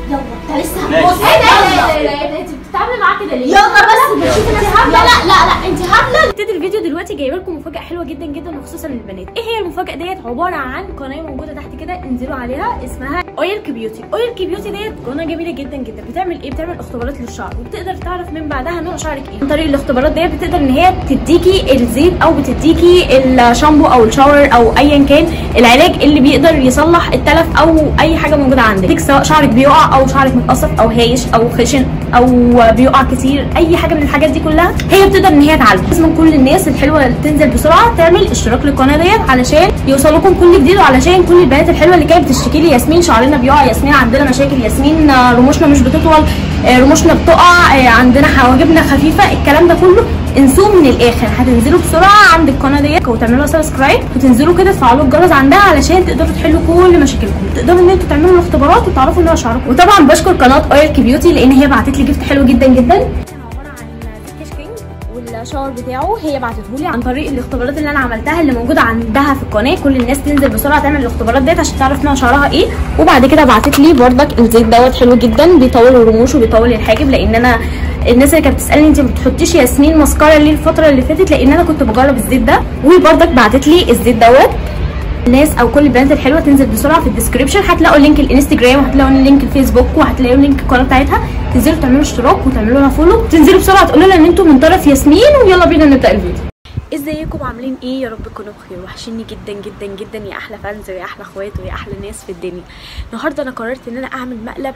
يلا انت لسه ماشي. هتبص ايه ده ايه ده ايه ده انت بتتعاملي معاه كده ليه؟ يلا بس بتشوفي انت هبله لا لا لا انت هبله ابتدي الفيديو دلوقتي جايبه لكم مفاجاه حلوه جدا جدا وخصوصا للبنات ايه هي المفاجاه ديت عباره عن قناه موجوده تحت كده انزلوا عليها اسمها اويل بيوتي اويل بيوتي ديت قناه جميله جدا جدا بتعمل ايه بتعمل اختبارات للشعر وبتقدر تعرف من بعدها نوع شعرك ايه عن طريق الاختبارات ديت بتقدر ان هي تديكي الزيت او بتديكي الشامبو او الشاور او ايا كان العلاج اللي بيقدر يصلح التلف او اي حاجه موجوده عندك سواء شعرك بيقع او شعرك متقصف او هايش او خشن او بيقع كتير اي حاجه من الحاجات دي كلها هي بتقدر ان هي تعالج لازم كل الناس الحلوه اللي تنزل بسرعه تعمل اشتراك للقناه ديت علشان يوصل لكم كل جديد وعلشان كل البنات الحلوه اللي كانت بتشتكي لي ياسمين شعرنا بيقع ياسمين عندنا مشاكل ياسمين آه، رموشنا مش بتطول آه، رموشنا بتقع آه، عندنا حواجبنا خفيفه الكلام ده كله انسوه من الاخر هتنزلوا بسرعه عند القناه ديت وتعملوا سبسكرايب وتنزلوا كده تفعلوا الجرس عندها علشان تقدروا تحلوا كل مشاكلكم تقدروا ان انتوا تعملوا الاختبارات وتعرفوا ان هو شعركم وطبعا بشكر قناه اويل كبيوتي لان هي بعتت لي جفت حلو جدا جدا كان عباره عن سكيش كينج والشاور بتاعه هي بعتته لي عن طريق الاختبارات اللي انا عملتها اللي موجوده عندها في القناه كل الناس تنزل بسرعه تعمل الاختبارات ديت عشان تعرف نوع شعرها ايه وبعد كده بعتت لي بردك الزيت دوت حلو جدا بيطول الرموش وبيطول الحاجب لان انا الناس اللي كانت بتسالني انت ما بتحطيش ياسمين ماسكارا ليه الفتره اللي فاتت لان انا كنت بجرب الزيت ده وبردك بعتت لي الزيت دوت الناس او كل البنات الحلوه تنزل بسرعه في الديسكربشن هتلاقوا لينك الانستجرام وهتلاقوا لينك الفيسبوك وهتلاقوا لينك القناه بتاعتها تنزلوا تعملوا اشتراك وتعملوا لها فولو تنزلوا بسرعه تقولوا لها ان انتوا من طرف ياسمين ويلا بينا نبدا الفيديو ازيكم عاملين ايه يا رب تكونوا بخير وحشيني جدا جدا جدا يا احلى فانز ويا احلى اخوات ويا احلى ناس في الدنيا النهارده انا قررت ان انا اعمل مقلب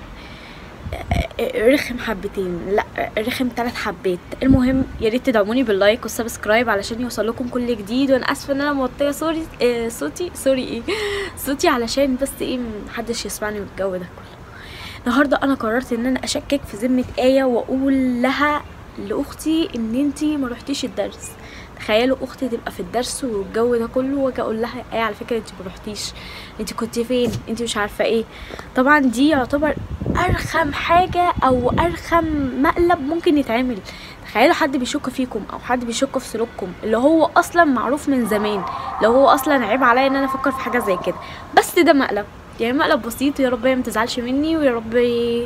رخم حبتين لا رخم ثلاث حبات المهم يا ريت تدعموني باللايك والسبسكرايب علشان يوصل لكم كل جديد وانا اسفه ان انا موطيه سوري آه صوتي سوري ايه صوتي علشان بس ايه محدش يسمعني من الجو ده كله النهارده انا قررت ان انا اشكك في ذمه ايه واقول لها لاختي ان انتي ما رحتيش الدرس تخيلوا اختي تبقى في الدرس والجو ده كله واجي اقول لها ايه على فكره انت ما رحتيش انت كنت فين انت مش عارفه ايه طبعا دي يعتبر ارخم حاجه او ارخم مقلب ممكن يتعمل تخيلوا حد بيشك فيكم او حد بيشك في سلوككم اللي هو اصلا معروف من زمان لو هو اصلا عيب عليا ان انا افكر في حاجه زي كده بس ده مقلب يعني مقلب بسيط يا رب هي ما تزعلش مني ويا رب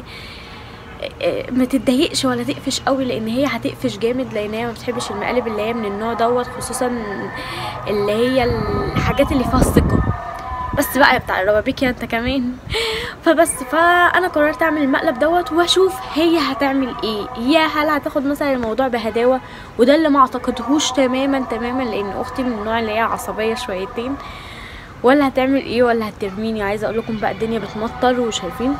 ما تتضايقش ولا تقفش قوي لان هي هتقفش جامد لان هي ما بتحبش المقالب اللي هي من النوع دوت خصوصا اللي هي الحاجات اللي فيها الثقه بس بقى يا بتاع الروابيكي انت كمان فبس فانا قررت اعمل المقلب دوت واشوف هي هتعمل ايه يا هل هتاخد مثلا الموضوع بهداوه وده اللي ما اعتقدهوش تماما تماما لان اختي من النوع اللي هي عصبيه شويتين ولا هتعمل ايه ولا هترميني عايزه اقول لكم بقى الدنيا بتمطر وشايفين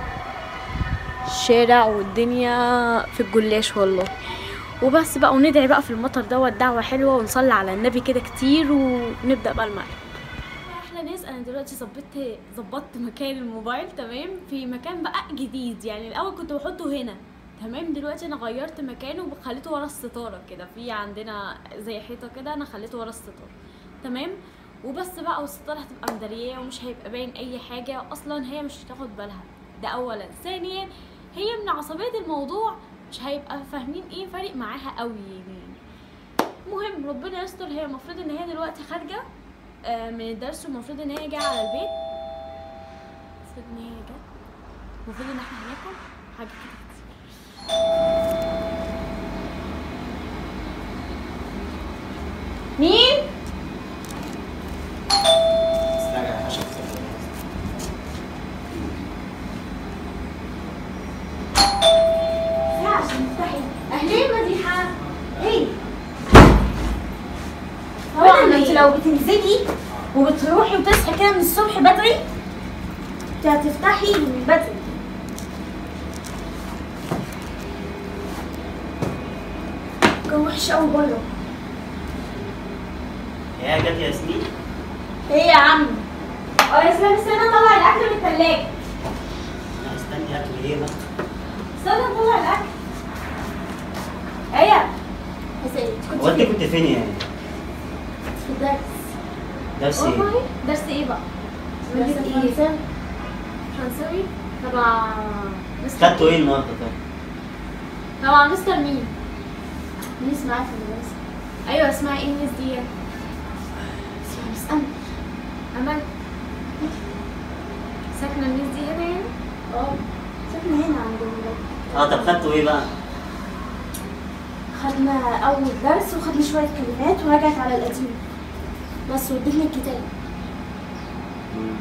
الشارع والدنيا في الجلاش والله وبس بقى وندعي بقى في المطر دوت دعوه حلوه ونصلي على النبي كده كتير ونبدا بقى المقلب احلى ناس انا دلوقتي ظبطت ظبطت مكان الموبايل تمام في مكان بقى جديد يعني الاول كنت بحطه هنا تمام دلوقتي انا غيرت مكانه وخليته ورا الستاره كده في عندنا زي حيطه كده انا خليته ورا الستاره تمام وبس بقى والستاره هتبقى مداريه ومش هيبقى باين اي حاجه اصلا هي مش هتاخد بالها ده اولا ثانيا هي من عصبيه الموضوع مش هيبقى فاهمين ايه فارق معاها قوي يعني المهم ربنا يستر هي المفروض ان هي دلوقتي خارجه آه، من الدرس والمفروض ان هي جايه على البيت المفروض ان هي جت المفروض ان احنا هناكل حاجه كده كتير مين استنى عشان لا عشان تفتحي اهلين مديحه ايه طبعا ما انت لو بتنزلي وبتروحي وتصحي كده من الصبح بدري انت هتفتحي من بدري جو وحش قوي بره يا جت ياسمين ايه يا عم اه يا سلام استنى اطلع الاكل من الثلاجه لا استني اكل ايه بقى استنى اطلع الاكل ايه يا سيدي هو انت كنت فين يعني؟ في الدرس درس ايه؟ والله درس ايه بقى؟ درس ايه؟ فرنساوي تبع مستر خدتوا ايه النهارده طيب؟ تبع مستر مين؟ مين اسمها في المدرسة؟ ايوه اسمها ايه الناس دي؟ اسمها مس امل امل ساكنة الناس دي هنا يعني؟ اه خدنا هنا عند المدرس اه طب خدتوا ايه بقى؟ خدنا اول درس وخدنا شويه كلمات ورجعت على القديم بس وادتني الكتاب مم.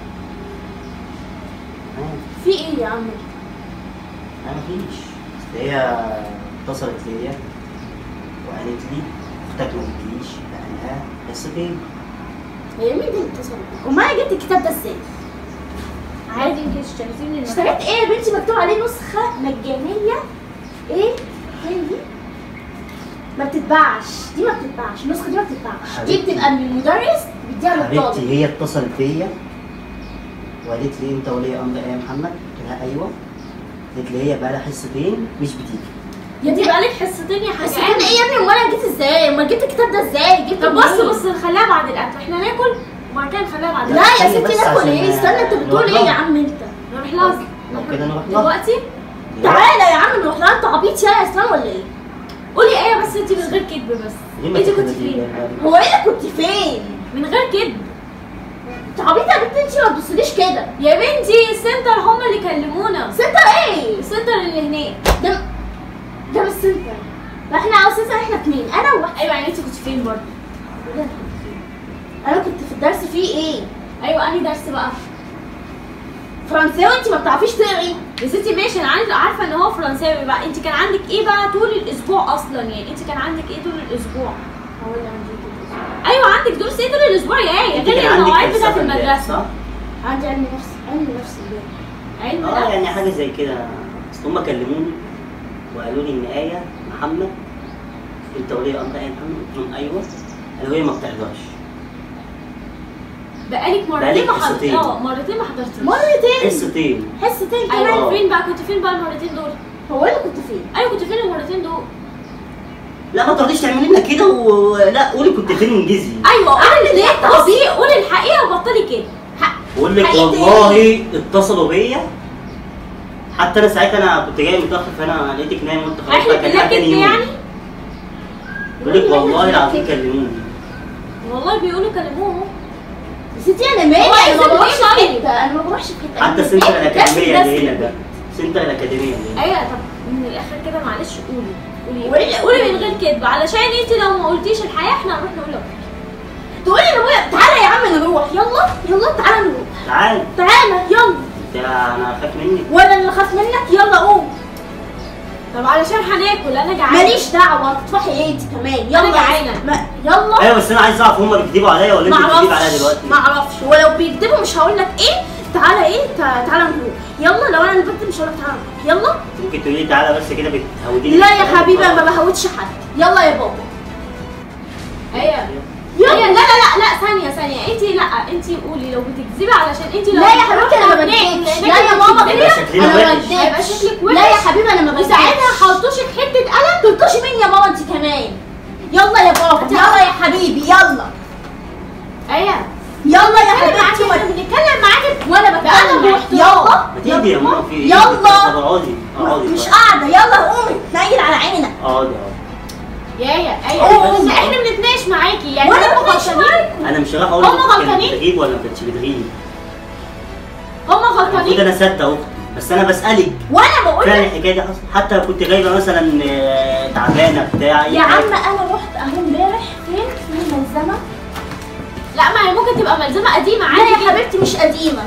آه، في ايه يا عم انا مفيش بس هي اتصلت ليا وقالت لي اختك ما بتجيش بقالها حصتين هي مين دي اللي اتصلت امال انا جبت الكتاب ده ازاي عادي انت اشتريتيه من المكتبة. اشتريت ايه يا بنتي مكتوب عليه نسخه مجانيه ايه فين دي ما بتتباعش دي ما بتتباعش النسخه دي ما بتتباعش دي حبيبتي. بتبقى من المدرس بيديها للطالب حبيبتي هي اتصلت بيا وقالت لي انت ولي امر ايه يا محمد؟ قلت لها ايوه قالت لي هي بقى لها حصتين مش بتيجي يا دي بقالك حصتين يا بس حاجه كان ايه يا ابني امال انا جيت ازاي امال جبت الكتاب ده ازاي جبت طب بص منين؟ بص نخليها بعد الاكل احنا ناكل وبعد كده نخليها بعد لا الاكل يا استني ستي بس ناكل عشان ايه استنى انت بتقول نروح ايه يا لها. عم انت نروح لها لو كده نروح لها دلوقتي تعالى يا عم نروح لها انت عبيط يا اسلام ولا ايه قولي ايه بس انت من غير كذب بس ليه ما انت كنت تكذبي فين بقى؟ هو ايه اللي كنت فين من غير كذب انت عبيطه يا بنتي انت ما تبصليش كده يا بنتي السنتر هم اللي كلمونا سنتر ايه السنتر اللي هناك ده ده مش سنتر ده احنا اساسا احنا اتنين انا وواحد ايوه يعني انت كنت فين برضه انا كنت في الدرس فيه ايه ايوه انهي درس بقى فرنساوي انت ما بتعرفيش تقري يا ستي ماشي انا عارفه عارفه ان هو فرنساوي بقى انت كان عندك ايه بقى طول الاسبوع اصلا يعني انت كان عندك ايه طول الاسبوع هو اللي عندي كده ايوه عندك دروس ايه طول الاسبوع يا ايه انت غير كان عندك المواعيد حصة بتاعت في البيت، المدرسه صح؟ عندي علم نفس علم نفس البيت علم اه نفس يعني حاجه زي كده اصل هم كلموني وقالوا لي ان ايه محمد انت ولي امر ايه محمد قلت لهم ايوه قالوا هي ما بتحضرش بقالك مرتين بقالك ما حضرتش حصتين. اه مرتين ما حضرتش مرتين حصتين حصتين كمان ايوه آه. فين بقى كنت فين بقى المرتين دول هو ايه اللي كنت فين ايوه كنت فين المرتين دول لا ما تقعديش تعملي لنا كده ولا قولي كنت فين وانجزي ايوه قولي ليه ليه بصي قولي الحقيقه وبطلي كده بقول لك حقيقة والله اتصلوا بيا حتى انا ساعتها انا كنت جاي متاخر فانا لقيتك نايم قلت خلاص احلف بقى بالله كان تاني كده يوم يعني بقول لك والله العظيم كلموني والله بيقولوا كلموهم يا ستي انا مالي هو انا ما عايز بروحش في يقول إيه حته انا ما بروحش في حته حتى أنا السنتر في البيت. الاكاديميه بس اللي هنا بس ده السنتر الاكاديميه اللي هنا ايوه طب من الاخر كده معلش قولي قولي قولي- قولي من غير كذب علشان انت لو ما قلتيش الحقيقه احنا هنروح نقول لك تقولي لابويا تعالى يا عم نروح يلا يلا تعالى نروح تعال تعالى يلا انت انا خايف منك وانا اللي خاف منك يلا قوم طب علشان هناكل انا جعانه ماليش دعوه تطفحي ايه انت كمان يلا أنا جعانة. ما- يلا ايوه بس انا عايز اعرف هم بيكذبوا عليا ولا انت بتكذبي عليا معرفش دلوقتي معرفش ولو بيكذبوا مش هقول لك ايه تعالى ايه تع- تعالى نروح يلا لو انا اللي بكذب مش هقول لك تعالى نروح يلا ممكن تقولي لي تعالى بس كده بتهوديني لا يا حبيبي انا ما بهودش حد يلا يا بابا ايوه يلا. ايوه لا لا لا لا ثانيه ثانيه انت لا انت قولي لو بتكذبي علشان انت لو لا يا حبيبتي انا ما هناك- بكذبش هناك لا يا ماما هيبقى شكلنا انا ما وحش. هيبقى بكذبش شكلك وحش. لا يا حبيبي انا ما بكذبش وساعتها حطوشك حته قلم تلطشي مين يا ماما انت كمان يلا يا بابا يلا يا حبيبي يلا ايوه يلا يا احنا حبيبتي معاكي و- بنتكلم معاكي وانا بأدب بتكلم واحترام. يلا ما تهدي يا ماما في ايه يلا. طب اقعدي اقعدي مش طيب. قاعده يلا قومي تنيل على عينك اقعدي اقعدي يا يا قوم. ايوه بس احنا بنتناقش معاكي يعني وانا هم بتناقش غلطانين انا مش رايح اقول هم لك كانت غلطانين؟ بتغيب ولا ما كانتش بتغيب هم المفروض غلطانين انا صدق اختي بس انا بسالك وانا بقول فعلا لك الحكايه دي حصلت حتى لو كنت جايبه مثلا آه، تعبانه بتاع أي يا حاجة. عم انا رحت اهو امبارح فين في الملزمه لا ما هي ممكن تبقى ملزمه قديمه لا عادي يا جدا. حبيبتي مش قديمه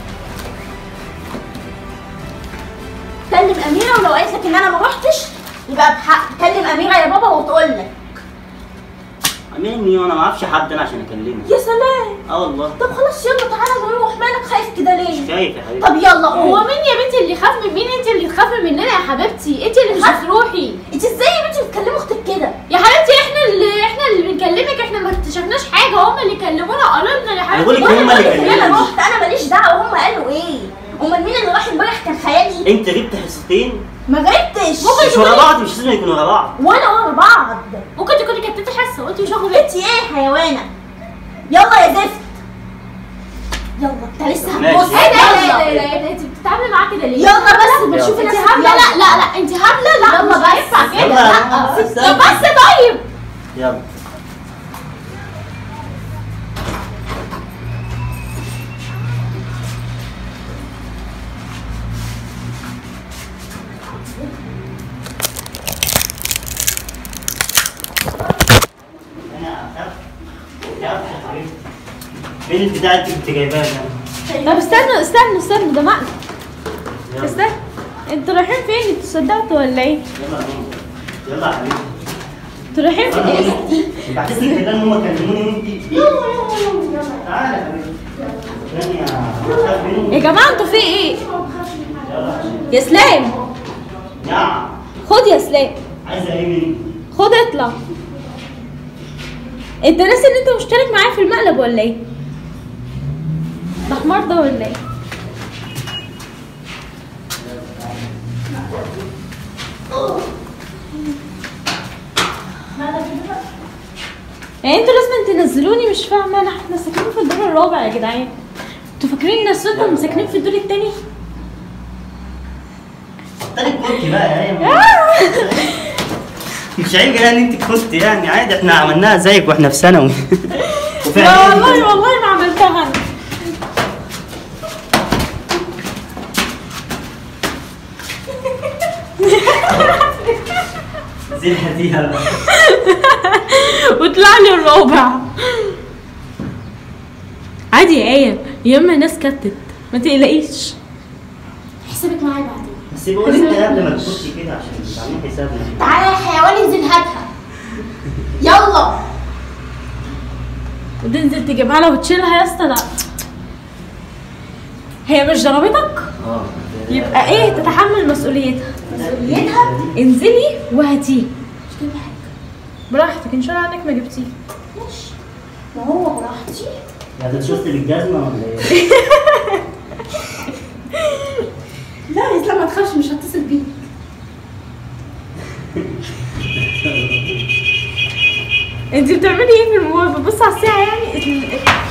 كلم اميره ولو قالت لك ان انا ما رحتش يبقى بحق كلم اميره يا بابا وتقول لك امين مين وانا ما اعرفش حد انا عشان اكلمه يا سلام اه والله طب خلاص يلا تعالى نروح مالك خايف كده مش ليه خايف يا حبيبي طب يلا هو قوم مين يا بنتي اللي خاف من مين انت اللي تخافي مننا يا حبيبتي انت اللي مش خاف- هتروحي انت ازاي يا بنتي بتكلمي اختك كده يا حبيبتي احنا اللي احنا اللي بنكلمك احنا ما اكتشفناش حاجه هم اللي كلمونا قالوا لنا يا أنا بقول حبيبتي لك هم وانا اللي بقولك ان انا كلموني. رحت انا ماليش دعوه هم قالوا ايه امال مين اللي راح امبارح كان خيالي انت جبت حصتين ما غبتش مش ورا بعض مش لازم يكونوا ورا بعض وانا ورا بعض ممكن تكوني كتبتي حصه وانت مش واخده بالك انت ايه حيوانه يلا يا زفت يلا انت لسه ماشي. هتبص ايه ده ايه ده يلا ايه ده ايه ده انت بتتعاملي معاه كده ليه؟ يلا بس يلا. بنشوف انت الناس هبله لا لا لا انت هبله لا يلا مش بس. هينفع كده يلا. لا استنى. طب بس طيب يلا فين البتاع اللي كنت جايباها ده؟ طب استنوا استنوا استنوا ده مقلب يلا. استنى انتوا رايحين فين انتوا صدقتوا ولا ايه؟ يلا يا ماما. يلا يا حبيبي انتوا رايحين أنا فين؟ قلت- بعد اذنك كده ان هم كلموني وانت تعالى يا حبيبي ثانية خاف منهم. يا جماعه انتوا في ايه؟ يلا يا حبيبي. يا سلام نعم خد يا سلام عايزة ايه مني؟ خد اطلع انت ناسي ان انت مشترك معايا في المقلب ولا ايه؟ ده حمار ده ولا ايه؟ يعني انتوا لازم تنزلوني مش فاهمه انا احنا ساكنين في الدور الرابع يا جدعان انتوا فاكرين نفسكم ساكنين في الدور التاني؟ بطلي كنت بقى يا ايه مش عيب يعني انت كنت يعني عادي احنا عملناها زيك واحنا في ثانوي وفي لا إعدادي والله كده. والله ما عملتها انا زي الهدية بقى وطلع لي الرابع عادي يا ايه ياما ناس كتت ما تقلقيش حسابك معايا بعدين بس بقول لك قبل ما تخشي كده عشان تعملي حسابنا تعالى يا حيوان انزل هاتها يلا وتنزل تجيبها لها وتشيلها يا اسطى لا هي مش ضربتك اه يبقى ايه تتحمل مسؤوليتها مسؤوليتها انزلي وهاتيه مش جايبه حاجه براحتك ان شاء الله عنك ما جبتيه ماشي ما هو براحتي يعني انت شفت بالجزمة ولا ايه؟ لا يا اسلام ما تخافش مش هتصل بيك انت بتعملي ايه في الموبايل بتبصي على الساعه يعني